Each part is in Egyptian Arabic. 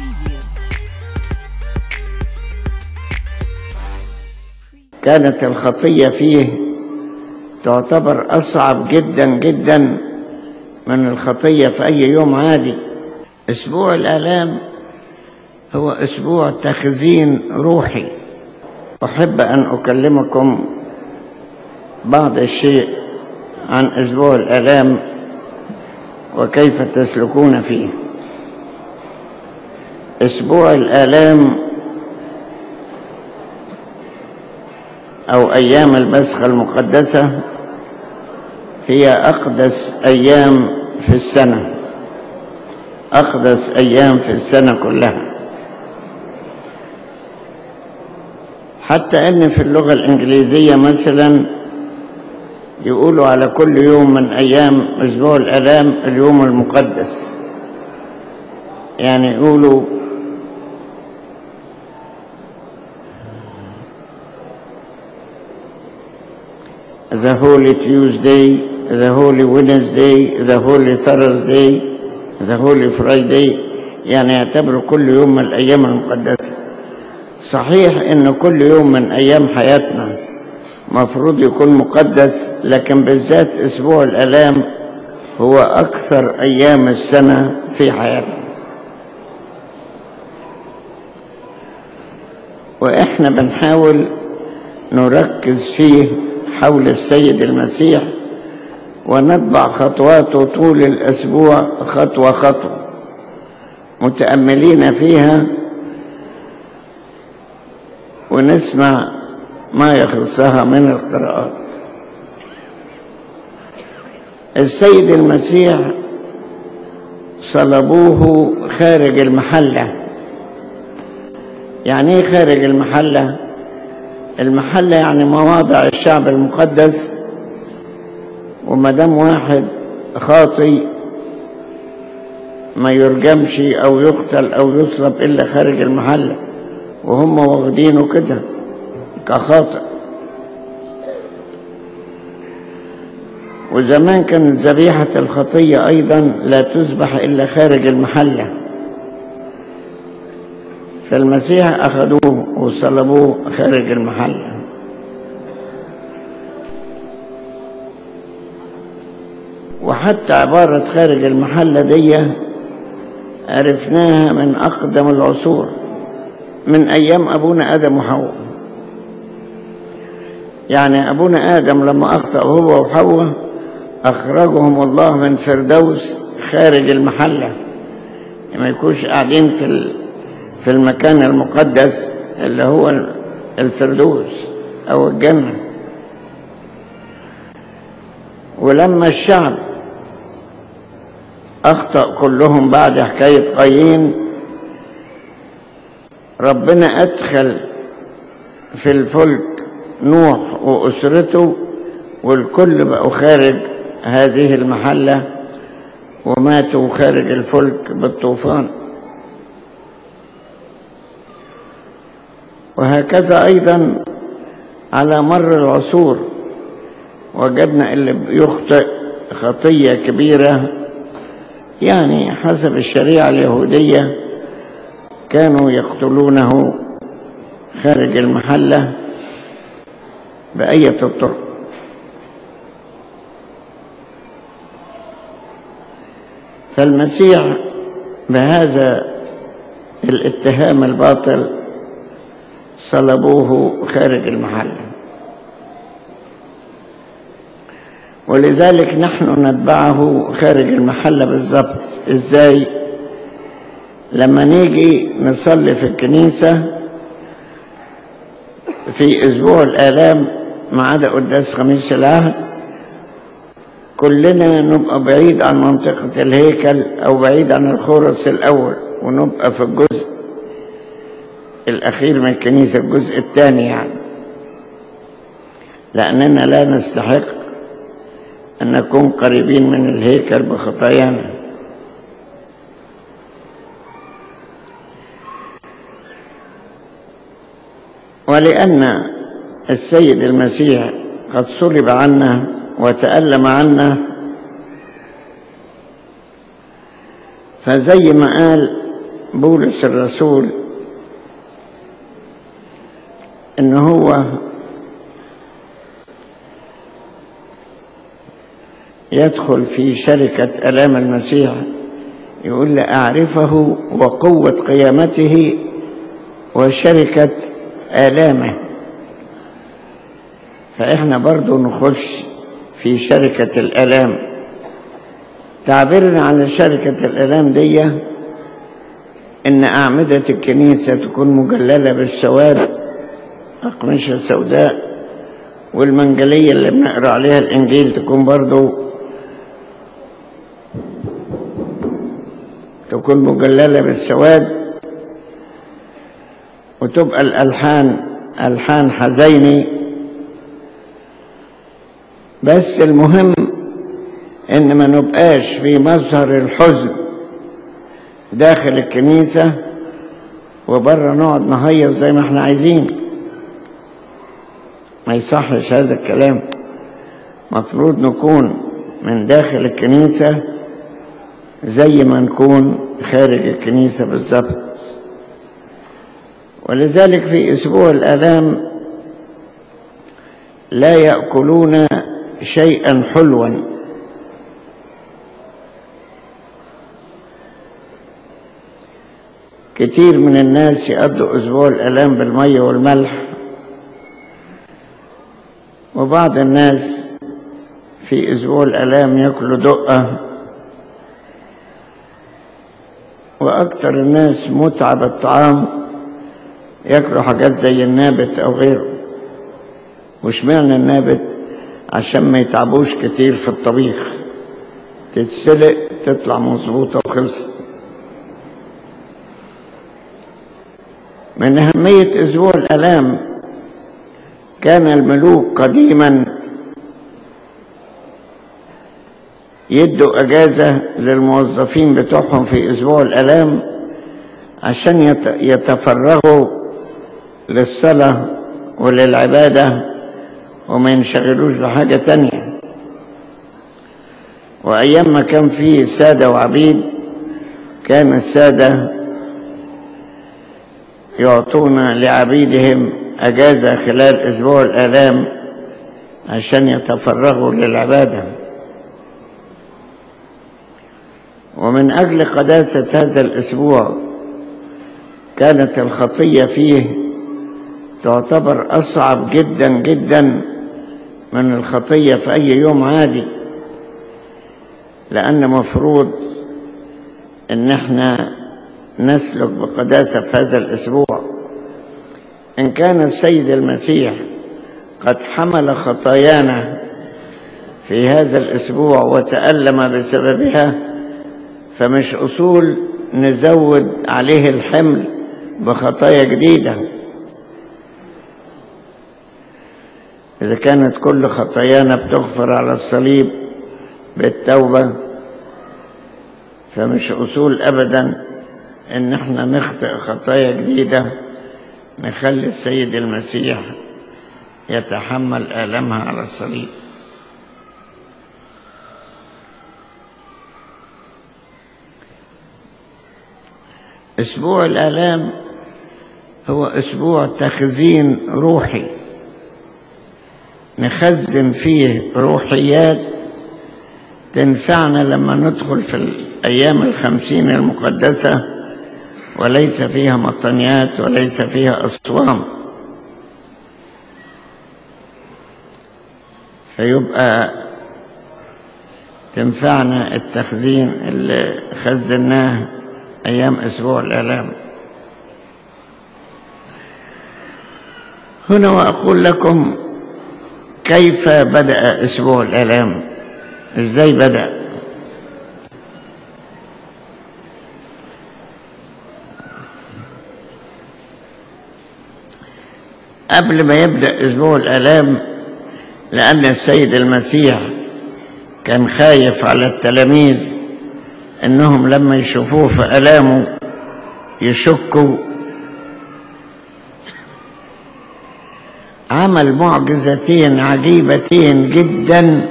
Preview. كانت الخطية فيه تعتبر أصعب جدا جدا من الخطية في أي يوم عادي أسبوع الآلام هو أسبوع تخزين روحي أحب أن أكلمكم بعض الشيء عن أسبوع الآلام وكيف تسلكون فيه أسبوع الآلام أو أيام المسخة المقدسة هي أقدس أيام في السنة أقدس أيام في السنة كلها حتى أن في اللغة الإنجليزية مثلا يقولوا على كل يوم من أيام أسبوع الآلام اليوم المقدس يعني يقولوا the Holy Tuesday, the Holy Wednesday, the Holy Thursday, the Holy Friday يعني يعتبروا كل يوم من الأيام المقدسة صحيح إن كل يوم من أيام حياتنا مفروض يكون مقدس لكن بالذات أسبوع الآلام هو أكثر أيام السنة في حياتنا وإحنا بنحاول نركز فيه حول السيد المسيح ونتبع خطواته طول الأسبوع خطوة خطوة متأملين فيها ونسمع ما يخصها من القراءات السيد المسيح صلبوه خارج المحلة يعني ايه خارج المحلة المحلة يعني مواضع الشعب المقدس وما دام واحد خاطي ما يرجمش او يقتل او يصلب الا خارج المحلة وهم واخدينه كده كخاطئ وزمان كانت ذبيحة الخطية أيضا لا تذبح إلا خارج المحلة فالمسيح أخذوه وصلبوه خارج المحلة وحتى عبارة خارج المحلة دي عرفناها من أقدم العصور من أيام أبونا آدم وحواء يعني أبونا آدم لما أخطأ هو وحواء أخرجهم الله من فردوس خارج المحلة ما يكونش قاعدين في ال... في المكان المقدس اللي هو الفردوس أو الجنة ولما الشعب أخطأ كلهم بعد حكاية قايين ربنا أدخل في الفلك نوح وأسرته والكل بقوا خارج هذه المحلة وماتوا خارج الفلك بالطوفان وهكذا أيضا على مر العصور وجدنا اللي يخطئ خطية كبيرة يعني حسب الشريعة اليهودية كانوا يقتلونه خارج المحلة بأية الطرق فالمسيح بهذا الاتهام الباطل صلبوه خارج المحل ولذلك نحن نتبعه خارج المحلة بالضبط ازاي لما نيجي نصلي في الكنيسة في اسبوع الالام ما عدا قداس خميس العهد كلنا نبقى بعيد عن منطقة الهيكل او بعيد عن الخرس الاول ونبقى في الجزء الأخير من الكنيسة الجزء الثاني يعني لأننا لا نستحق أن نكون قريبين من الهيكل بخطايانا ولأن السيد المسيح قد صلب عنا وتألم عنا فزي ما قال بولس الرسول ان هو يدخل في شركة ألام المسيح يقول لأعرفه وقوة قيامته وشركة آلامه فإحنا برضو نخش في شركة الآلام تعبيرنا عن شركة الآلام دي إن أعمدة الكنيسة تكون مجللة بالسواد أقمشة سوداء والمنجلية اللي بنقرأ عليها الإنجيل تكون برضو تكون مجللة بالسواد وتبقى الألحان ألحان حزيني بس المهم إن ما نبقاش في مظهر الحزن داخل الكنيسة وبره نقعد نهيص زي ما احنا عايزين ما يصحش هذا الكلام مفروض نكون من داخل الكنيسة زي ما نكون خارج الكنيسة بالظبط ولذلك في أسبوع الآلام لا يأكلون شيئا حلوا كتير من الناس يقضوا أسبوع الآلام بالمية والملح وبعض الناس في أسبوع الآلام يأكلوا دقة وأكثر الناس متعة بالطعام ياكلوا حاجات زي النابت أو غيره واشمعنى النابت عشان ما يتعبوش كتير في الطبيخ تتسلق تطلع مظبوطة وخلصت من أهمية أسبوع الآلام كان الملوك قديما يدوا أجازة للموظفين بتوعهم في أسبوع الآلام عشان يتفرغوا للصلاة وللعبادة وما ينشغلوش بحاجة تانية وأيام ما كان فيه سادة وعبيد كان السادة يعطون لعبيدهم أجازة خلال أسبوع الآلام عشان يتفرغوا للعبادة ومن أجل قداسة هذا الأسبوع كانت الخطية فيه تعتبر أصعب جدا جدا من الخطية في أي يوم عادي لأن مفروض إن احنا نسلك بقداسة في هذا الأسبوع إن كان السيد المسيح قد حمل خطايانا في هذا الأسبوع وتألم بسببها فمش أصول نزود عليه الحمل بخطايا جديدة إذا كانت كل خطايانا بتغفر على الصليب بالتوبة فمش أصول أبدا إن احنا نخطئ خطايا جديدة نخلي السيد المسيح يتحمل آلامها على الصليب أسبوع الآلام هو أسبوع تخزين روحي نخزن فيه روحيات تنفعنا لما ندخل في الأيام الخمسين المقدسة وليس فيها مطنيات وليس فيها أصوام فيبقى تنفعنا التخزين اللي خزناه أيام أسبوع الآلام هنا وأقول لكم كيف بدأ أسبوع الآلام إزاي بدأ قبل ما يبدأ أسبوع الآلام لأن السيد المسيح كان خايف على التلاميذ انهم لما يشوفوه في الامه يشكوا عمل معجزتين عجيبتين جدا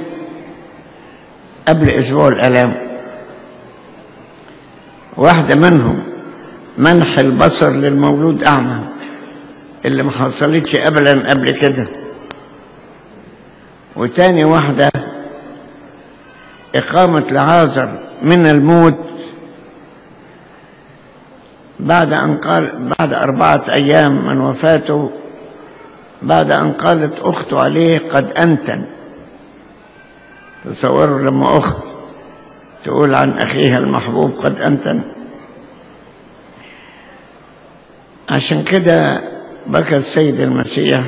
قبل اسبوع الالام واحده منهم منح البصر للمولود أعمى اللي ما حصلتش أبدا قبل كده وتاني واحدة إقامة لعازر من الموت بعد أن قال بعد أربعة أيام من وفاته بعد أن قالت أخته عليه قد أنتن تصوروا لما أخت تقول عن أخيها المحبوب قد أنتن عشان كده بكى السيد المسيح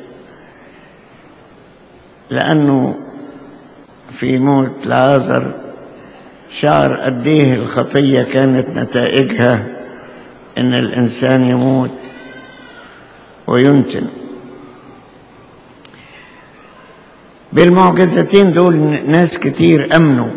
لأنه في موت لعازر شعر قد ايه الخطية كانت نتائجها إن الإنسان يموت وينتن بالمعجزتين دول ناس كتير أمنوا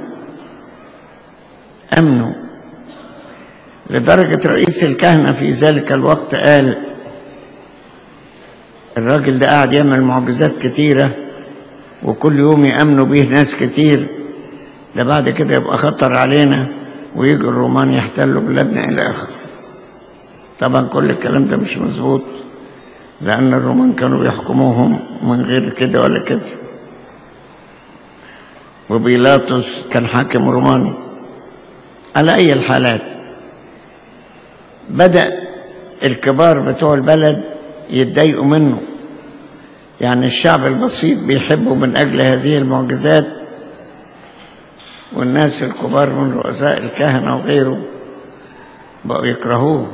أمنوا لدرجة رئيس الكهنة في ذلك الوقت قال الراجل ده قاعد يعمل معجزات كتيرة وكل يوم يأمنوا به ناس كتير ده بعد كده يبقى خطر علينا ويجي الرومان يحتلوا بلادنا إلى آخره طبعا كل الكلام ده مش مظبوط لأن الرومان كانوا بيحكموهم من غير كده ولا كده وبيلاطس كان حاكم روماني على أي الحالات بدأ الكبار بتوع البلد يتضايقوا منه يعني الشعب البسيط بيحبه من أجل هذه المعجزات والناس الكبار من رؤساء الكهنة وغيره بقوا يكرهوه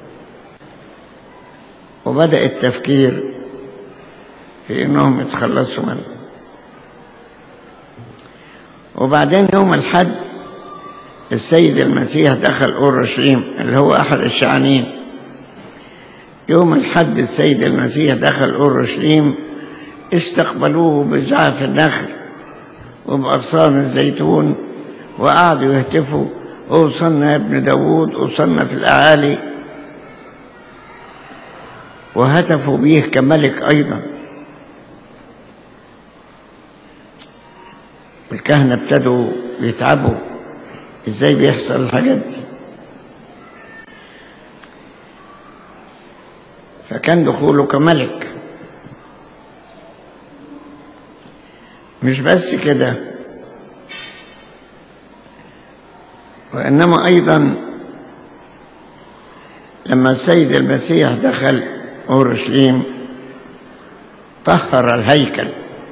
وبدأ التفكير في إنهم يتخلصوا منه وبعدين يوم الحد السيد المسيح دخل أورشليم اللي هو أحد الشعانين يوم الحد السيد المسيح دخل أورشليم استقبلوه بزعف النخل وبأغصان الزيتون وقعدوا يهتفوا أوصلنا يا ابن داوود أوصلنا في الأعالي وهتفوا به كملك أيضا الكهنة ابتدوا يتعبوا ازاي بيحصل الحاجات دي فكان دخوله كملك مش بس كده وإنما أيضا لما السيد المسيح دخل أورشليم طهر الهيكل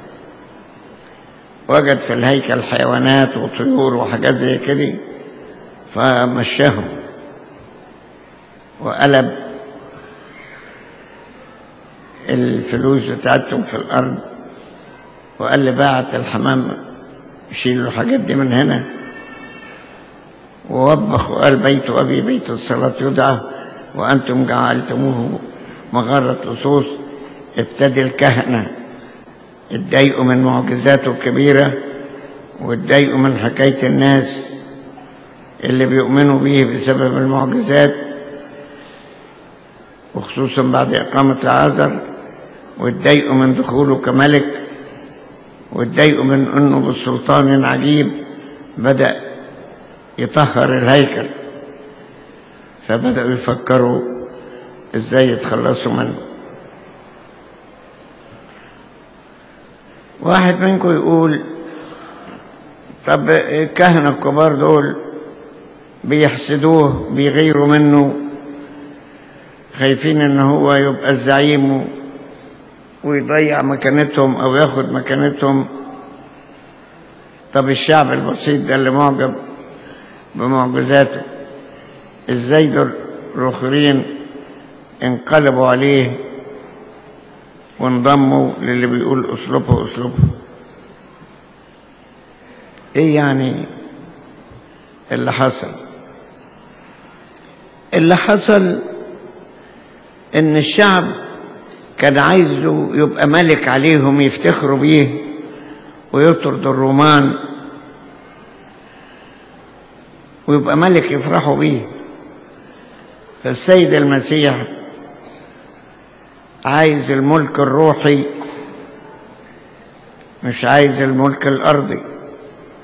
وجد في الهيكل حيوانات وطيور وحاجات زي كده فمشاهم وقلب الفلوس بتاعتهم في الأرض وقال لي باعت الحمام يشيلوا الحاجات دي من هنا ووبخ وقال بيت أبي بيت الصلاة يدعى وأنتم جعلتموه مغرة لصوص ابتدي الكهنة اتضايقوا من معجزاته الكبيرة واتضايقوا من حكاية الناس اللي بيؤمنوا به بسبب المعجزات وخصوصا بعد إقامة العازر واتضايقوا من دخوله كملك واتضايقوا من أنه بالسلطان عجيب بدأ يطهر الهيكل فبدأوا يفكروا ازاي يتخلصوا منه واحد منكم يقول طب الكهنة الكبار دول بيحسدوه بيغيروا منه خايفين ان هو يبقى الزعيم ويضيع مكانتهم او ياخد مكانتهم طب الشعب البسيط ده اللي معجب بمعجزاته ازاي دول الاخرين انقلبوا عليه وانضموا للي بيقول اسلوبه اسلوبه ايه يعني اللي حصل اللي حصل ان الشعب كان عايزه يبقى ملك عليهم يفتخروا بيه ويطرد الرومان ويبقى ملك يفرحوا بيه فالسيد المسيح عايز الملك الروحي مش عايز الملك الأرضي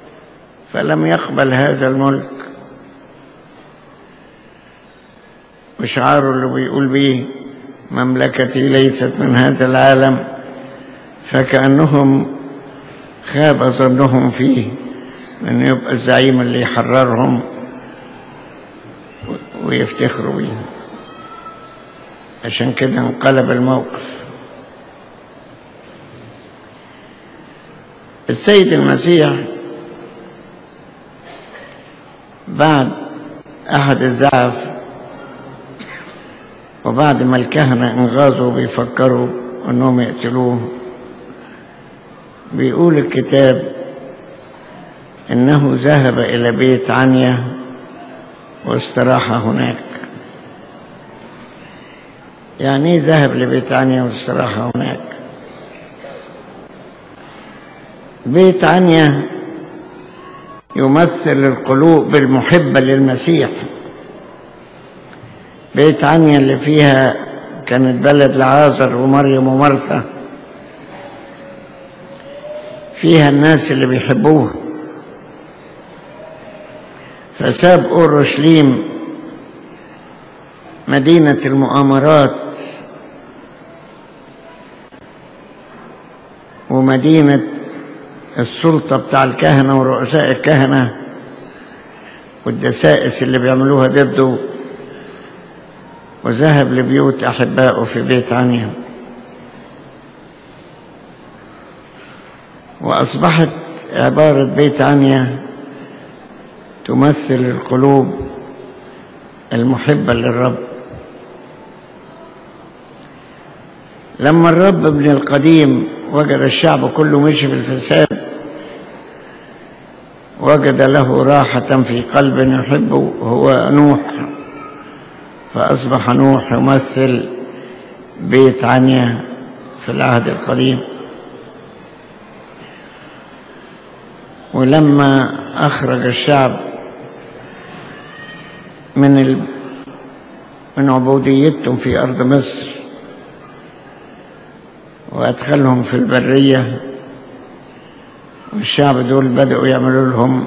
فلم يقبل هذا الملك وشعاره اللي بيقول بيه مملكتي ليست من هذا العالم فكأنهم خاب ظنهم فيه من يبقى الزعيم اللي يحررهم ويفتخروا بيه عشان كده انقلب الموقف السيد المسيح بعد أحد الزعف وبعد ما الكهنة انغاظوا بيفكروا أنهم يقتلوه بيقول الكتاب إنه ذهب إلى بيت عنيا واستراح هناك يعني ايه ذهب لبيت عنيا واستراح هناك بيت عنيا يمثل القلوب المحبة للمسيح بيت عنيا اللي فيها كانت بلد لعازر ومريم ومرثا فيها الناس اللي بيحبوه فساب أورشليم مدينة المؤامرات ومدينة السلطة بتاع الكهنة ورؤساء الكهنة والدسائس اللي بيعملوها ضده وذهب لبيوت أحبائه في بيت عنيا وأصبحت عبارة بيت عنيا تمثل القلوب المحبة للرب لما الرب ابن القديم وجد الشعب كله مشي في الفساد وجد له راحة في قلب يحبه هو نوح فأصبح نوح يمثل بيت عنيا في العهد القديم ولما أخرج الشعب من ال... من عبوديتهم في أرض مصر وأدخلهم في البرية والشعب دول بدأوا يعملوا لهم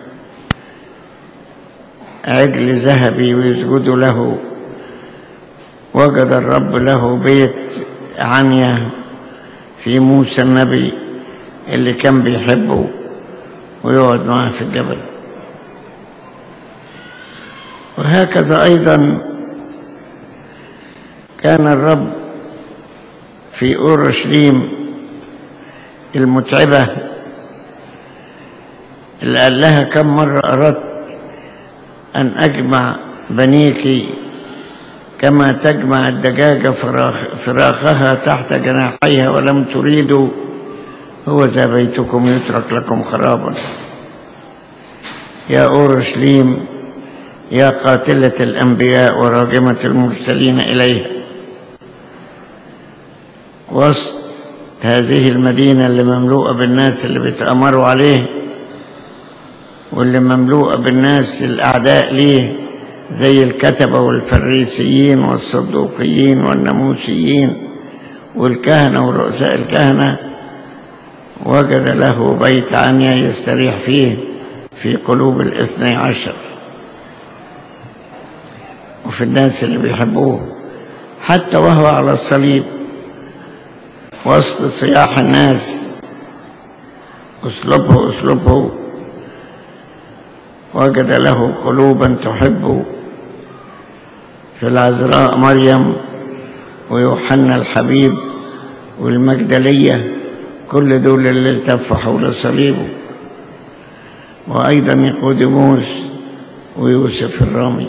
عجل ذهبي ويسجدوا له وجد الرب له بيت عنيا في موسى النبي اللي كان بيحبه ويقعد معاه في الجبل وهكذا أيضا كان الرب في أورشليم المتعبة اللي قال لها كم مرة أردت أن أجمع بنيك كما تجمع الدجاجة فراخ فراخها تحت جناحيها ولم تريدوا هو ذا بيتكم يترك لكم خرابا يا أورشليم يا قاتلة الأنبياء وراجمة المرسلين إليها وسط هذه المدينة اللي مملوءة بالناس اللي بيتأمروا عليه واللي مملوءة بالناس الأعداء ليه زي الكتبة والفريسيين والصدوقيين والناموسيين والكهنة ورؤساء الكهنة وجد له بيت عنيا يستريح فيه في قلوب الاثني عشر وفي الناس اللي بيحبوه حتى وهو على الصليب وسط صياح الناس اسلبه اسلبه وجد له قلوبا تحبه في العذراء مريم ويوحنا الحبيب والمجدلية كل دول اللي التفوا حول صليبه وأيضا نيقوديموس ويوسف الرامي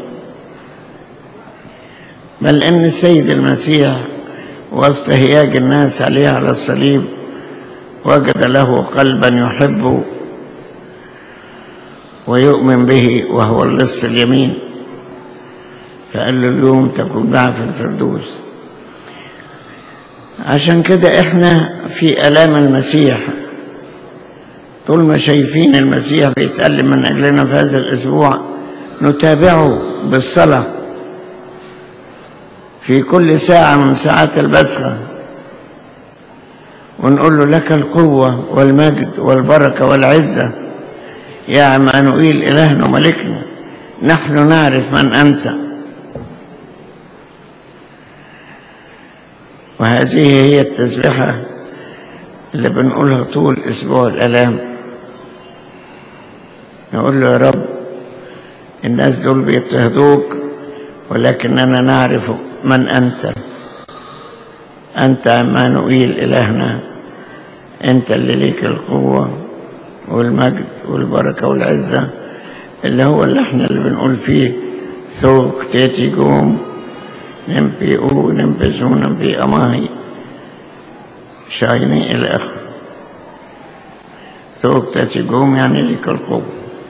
بل أن السيد المسيح وسط هياج الناس عليه على الصليب وجد له قلبا يحبه ويؤمن به وهو اللص اليمين فقال له اليوم تكون معه في الفردوس عشان كده احنا في الام المسيح طول ما شايفين المسيح بيتألم من اجلنا في هذا الاسبوع نتابعه بالصلاه في كل ساعه من ساعات البسخه ونقول له لك القوه والمجد والبركه والعزه يا عمانوئيل إلهنا وملكنا نحن نعرف من أنت وهذه هي التسبيحة اللي بنقولها طول أسبوع الآلام نقول له يا رب الناس دول بيضطهدوك ولكننا نعرف من أنت أنت عمانوئيل إلهنا أنت اللي ليك القوة والمجد والبركة والعزة اللي هو اللي احنا اللي بنقول فيه ثوق تيتي قوم نمبي او نمبي زو نمبي أماهي شايني إلى آخر ثوق تيتي قوم يعني ليك القوة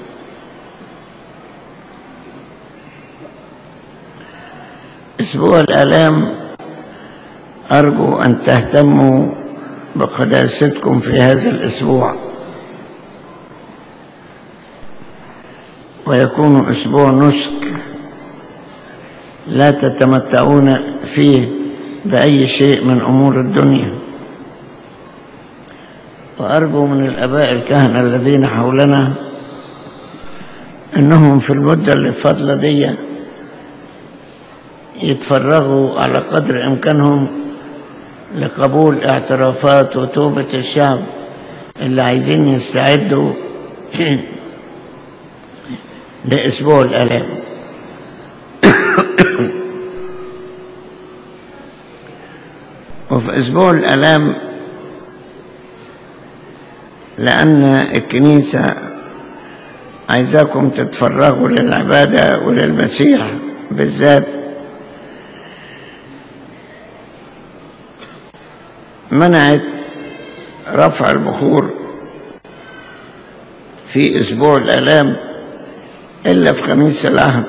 أسبوع الآلام أرجو أن تهتموا بقداستكم في هذا الأسبوع ويكون أسبوع نسك لا تتمتعون فيه بأي شيء من أمور الدنيا وأرجو من الآباء الكهنة الذين حولنا أنهم في المدة اللي فاضلة دي يتفرغوا على قدر إمكانهم لقبول اعترافات وتوبة الشعب اللي عايزين يستعدوا لأسبوع الآلام وفي أسبوع الآلام لأن الكنيسة عايزاكم تتفرغوا للعبادة وللمسيح بالذات منعت رفع البخور في أسبوع الآلام إلا في خميس العهد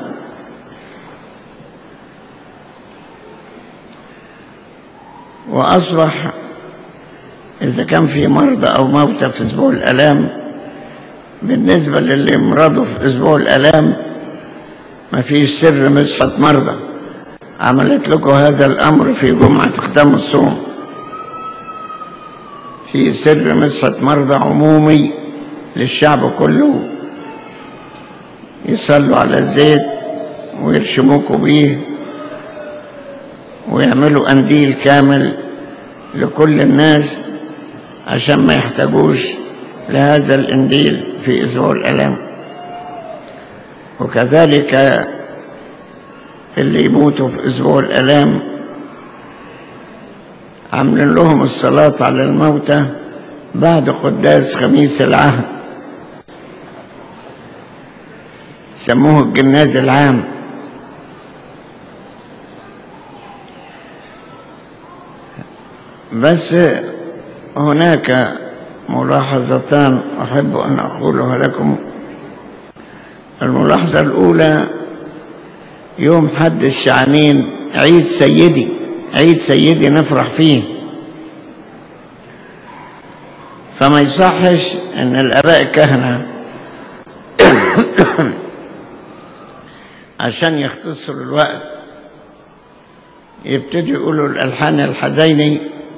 وأصبح إذا كان في مرضى أو موتى في أسبوع الآلام بالنسبة للي مرضوا في أسبوع الآلام ما فيش سر مسحة مرضى عملت لكم هذا الأمر في جمعة ختام الصوم في سر مسحة مرضى عمومي للشعب كله يصلوا على الزيت ويرشموكوا بيه ويعملوا قنديل كامل لكل الناس عشان ما يحتاجوش لهذا القنديل في أسبوع الألام وكذلك اللي يموتوا في أسبوع الألام عاملين لهم الصلاة على الموتى بعد قداس خميس العهد سموه الجناز العام بس هناك ملاحظتان أحب أن أقولها لكم الملاحظة الأولى يوم حد الشعانين عيد سيدي عيد سيدي نفرح فيه فما يصحش ان الاباء الكهنه عشان يختصروا الوقت يبتدوا يقولوا الالحان الحزيني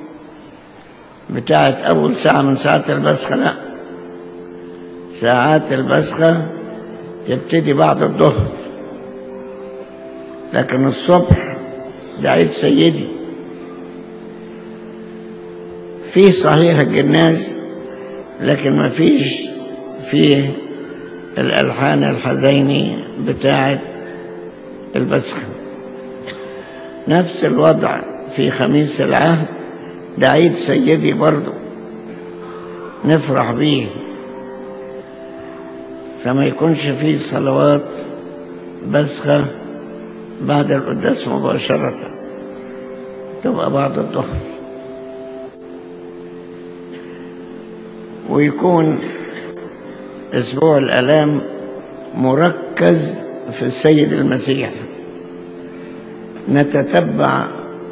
بتاعت اول ساعه من ساعات البسخه لا ساعات البسخه تبتدي بعد الظهر لكن الصبح ده عيد سيدي في صحيح الجناز لكن ما فيش فيه الألحان الحزيني بتاعت البسخ نفس الوضع في خميس العهد ده عيد سيدي برضو نفرح بيه فما يكونش فيه صلوات بسخة بعد القداس مباشرة تبقى بعد الظهر ويكون أسبوع الآلام مركز في السيد المسيح نتتبع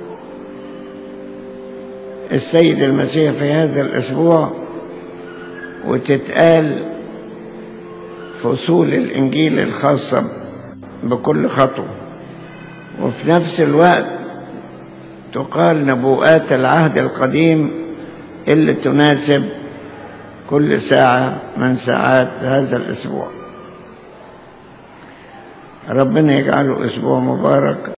السيد المسيح في هذا الأسبوع وتتقال فصول الإنجيل الخاصة بكل خطوة وفي نفس الوقت تقال نبوءات العهد القديم اللي تناسب كل ساعة من ساعات هذا الأسبوع ربنا يجعله أسبوع مبارك